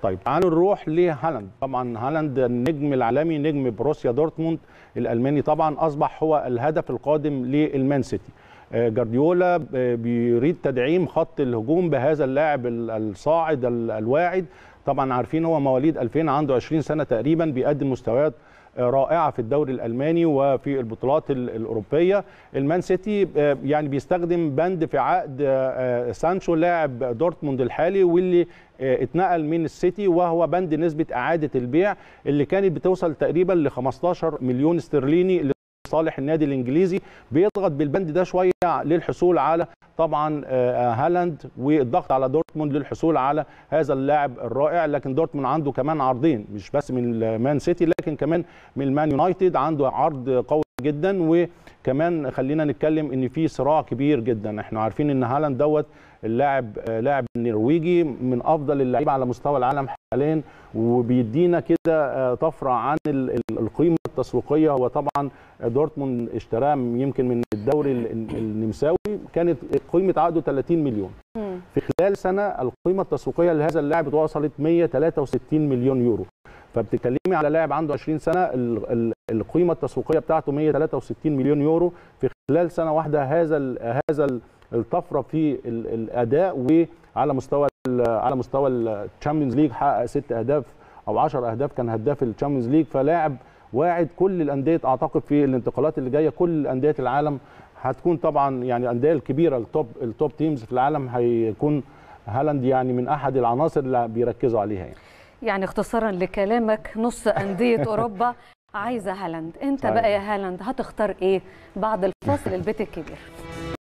طيب تعالوا نروح لهالاند طبعا هالاند النجم العالمي نجم بروسيا دورتموند الالماني طبعا اصبح هو الهدف القادم للمان سيتي جارديولا بيريد تدعيم خط الهجوم بهذا اللاعب الصاعد الواعد طبعا عارفين هو مواليد 2000 عنده 20 سنه تقريبا بيقدم مستويات رائعه في الدوري الالماني وفي البطولات الاوروبيه المان سيتي يعني بيستخدم بند في عقد سانشو لاعب دورتموند الحالي واللي اتنقل من السيتي وهو بند نسبه اعاده البيع اللي كانت بتوصل تقريبا ل 15 مليون استرليني لصالح النادي الانجليزي بيضغط بالبند ده شويه للحصول على طبعا هالاند والضغط على دورتموند للحصول على هذا اللاعب الرائع لكن دورتموند عنده كمان عرضين مش بس من المان سيتي لكن كمان من المان يونايتد عنده عرض قوي جدا وكمان خلينا نتكلم ان في صراع كبير جدا احنا عارفين ان هالاند دوت اللاعب لاعب النرويجي من افضل اللعيبه على مستوى العالم حاليا وبيدينا كده طفره عن القيمه التسويقيه هو طبعا دورتموند اشتراه يمكن من الدوري النمساوي كانت قيمه عقده 30 مليون في خلال سنه القيمه التسويقيه لهذا اللاعب وصلت 163 مليون يورو فبتتكلمي على لاعب عنده 20 سنه القيمه التسويقيه بتاعته 163 مليون يورو في خلال سنه واحده هذا هذا الطفره في الاداء وعلى مستوى على مستوى الشامبيونز ليج حقق ست اهداف او 10 اهداف كان هداف الشامبيونز ليج فلاعب واعد كل الانديه اعتقد في الانتقالات اللي جايه كل انديه العالم هتكون طبعا يعني الانديه الكبيره التوب التوب تيمز في العالم هيكون هالاند يعني من احد العناصر اللي بيركزوا عليها يعني. يعني اختصارا لكلامك نص انديه اوروبا عايزه هالاند انت صحيح. بقى يا هالاند هتختار ايه بعد الفاصل البيت الكبير